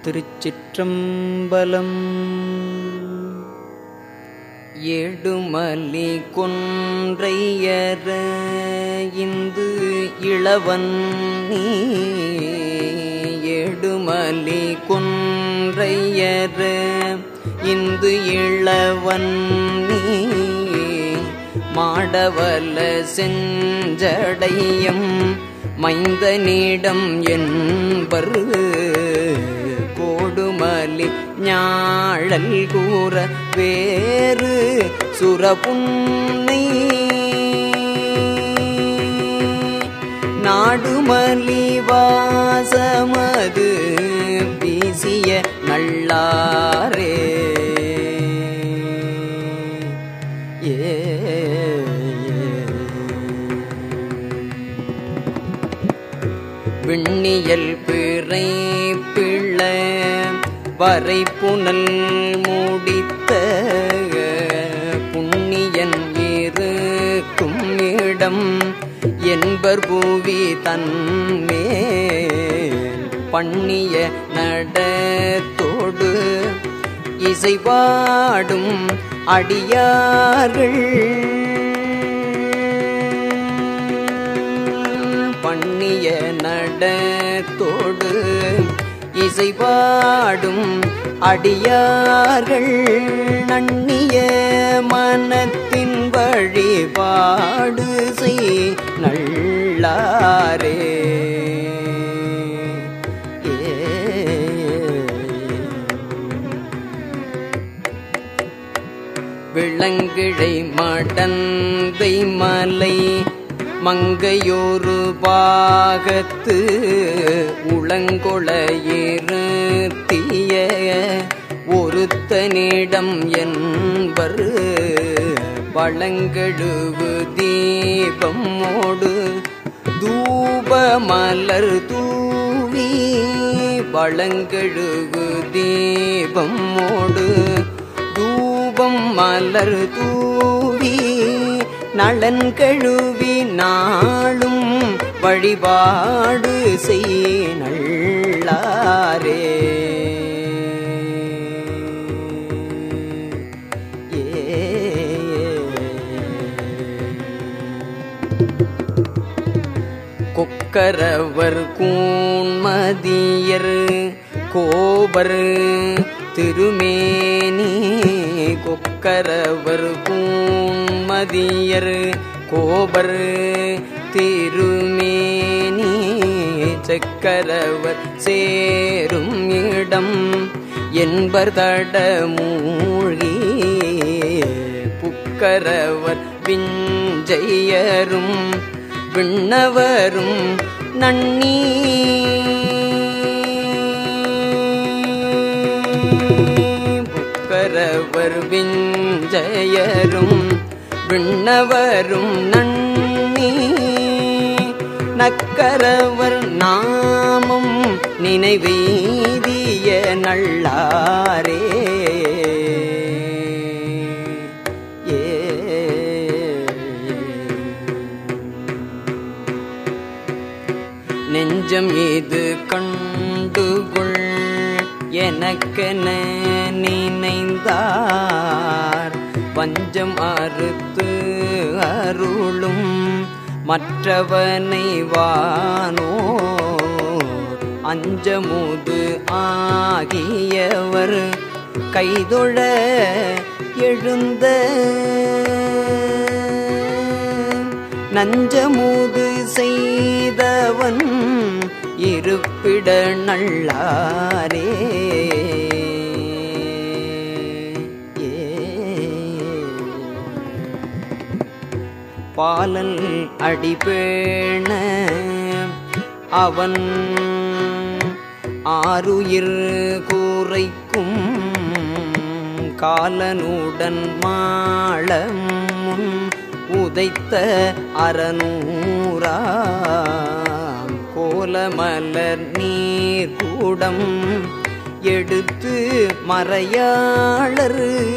திருச்சிற்றம்பலம் ஏடுமலி கொன்றையர இந்து இளவன் நீ ஏடுமலி கொன்றையர இந்து இளவன் நீ மாடவல செஞ்சடையம் மைந்தனிடம் என்பர் கோடுமலி ஞாழல் கூற வேறு சுரபுன்னை நாடுமலி வாசமது வீசிய நல்லாரே ஏ விண்ணியல் பிறை பிள்ள வரை புனல் மூடித்த புண்ணியன் இருக்கும் இடம் என்பர் பூவி தன்மேல் பண்ணிய நடத்தோடு இசைபாடும் அடியார்கள் பண்ணிய நடத்தோடு இசைபாடும் அடியார்கள் நன்னிய மனத்தின் வழிபாடு செய் நல்லாரே விளங்கிழை மடந்தை மலை மங்கையொரு பாகத்து உளங்கொள இருத்திய ஒருத்தனிடம் என்பர் வளங்கெழுவு தீபமோடு தூப மலர் தூவி வளங்கெழுவு தீபமோடு தூபம் மலர் தூவி நலன் கழுவி நாளும் வழிபாடு செய் நல்லாரே கொக்கரவர் கூண்மதியர் கோபர் திருமேனி கொக்கரவர் கூண்மதியர் கோபர் திருமேனி செக்கரவர் சேரும் இடம் என்பர் தட மூழ்கி புக்கரவர் விஞ்சையரும் விண்ணவரும் நன்னீ புக்கரவர் விஞ்சயரும் விண்ணவரும் நன்னி நக்கரவர் நாமம் நினைவெய்திய நல்லாரே நெஞ்சம் இது கண்டுகொள் எனக்கென நினைந்தார் பஞ்சம் அறுத்து அருளும் மற்றவனை வானோர் அஞ்சமுது ஆகியவர் கைதொழ எழுந்த நஞ்சமுது செய்தவன் இருப்பிட நல்லாரே பாலல் அடிபேண அவன் ஆறுயிர் கூரைக்கும் காலனுடன் மாளம் முன் உதைத்த அறநூறாம் கோலமலர் நீர் கூடம் எடுத்து மறையாளர்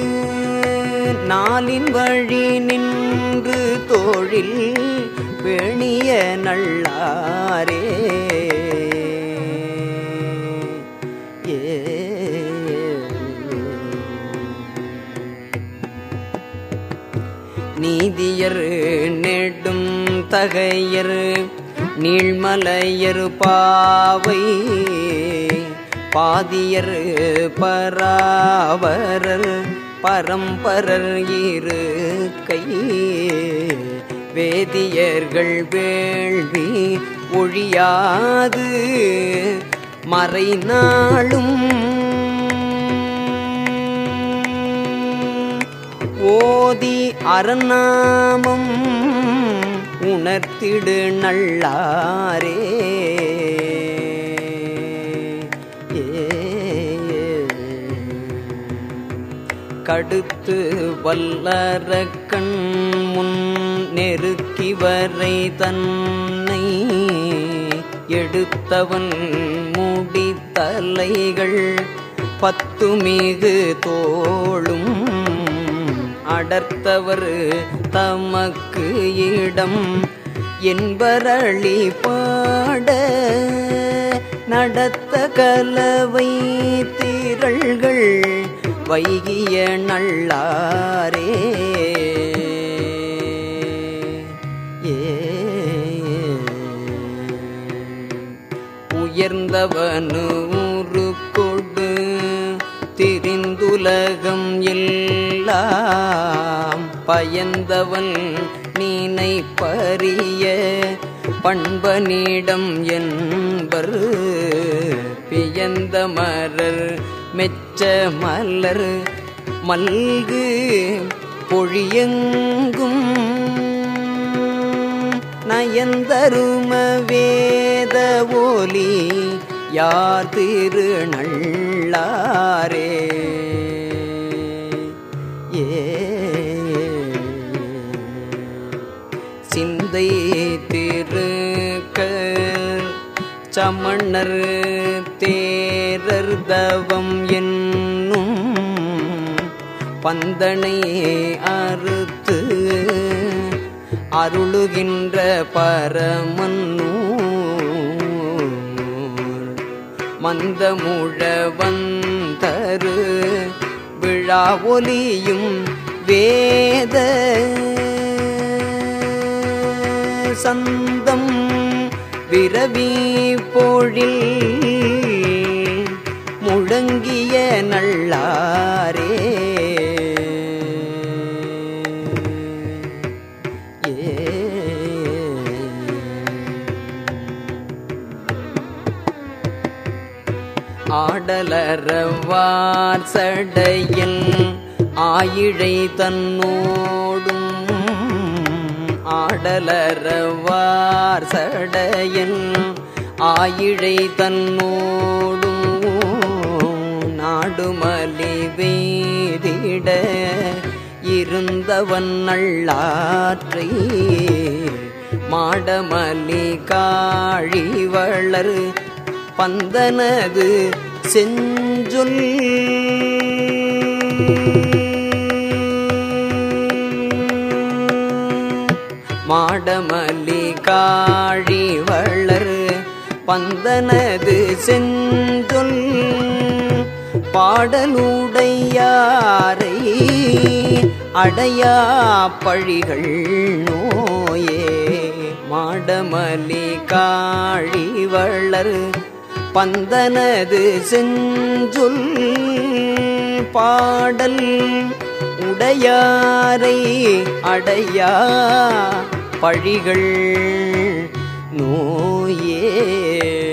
நாளின் வழி நின்று தோழில் பேணிய நல்லாரே நீதியர் நெடும் தகையர் நீள்மலையர் பாவை பாதியர் பராவரர் பரம்பரர் இரு கை வேதியர்கள் வேள்வி ஒழியாது மறை நாளும் ஓதி அறநாமம் உணர்த்திடு நல்லாரே கடுத்து வல்லரக்கண் முன் நெருக்கி வரை தன்னை எடுத்தவன் முடித்தலைகள் பத்துமிகு தோளும் அடர்த்தவர் தமக்கு இடம் என்பரளி பாட நடத்த கலவை திரள்கள் வைகிய நல்லாரே உயர்ந்தவனூரு கொடு திரிந்துலகம் எல்லாம் பயந்தவன் நீனை பறிய பண்பனிடம் என்பர் பியந்த மலர் மெச்ச மலர் மல்கு பொழியெங்கும் நயந்தரும வேத ஒலி யார் திரு நல்லாரே ஏ சிந்தை திருக்க சமணர் தேரர் தவம் என்னும் பந்தனை அறுத்து அருளுகின்ற பரமன்னூர் மந்தமுழ வந்தரு விழா ஒலியும் வேத சந்தம் விரவி பொழில் முழங்கிய நல்லாரே ஆடலரவார் சடையன் ஆயிழை தன்னோடும் ஆடலரவார் சடையன் ஆயிழை தன்னோடும் நாடுமலி வேதிட இருந்தவன் நல்லாற்றை மாடமலி காழி வளர் பந்தனது செஞ்சொல் மாடமலி காழி வளர் பந்தனது செஞ்சொல் பாடலுடையாரை அடையா பழிகள் நோயே மாடமலி காழி வளர் பந்தனது செஞ்சொல் பாடல் உடையாரை அடையா பழிகள் நோயே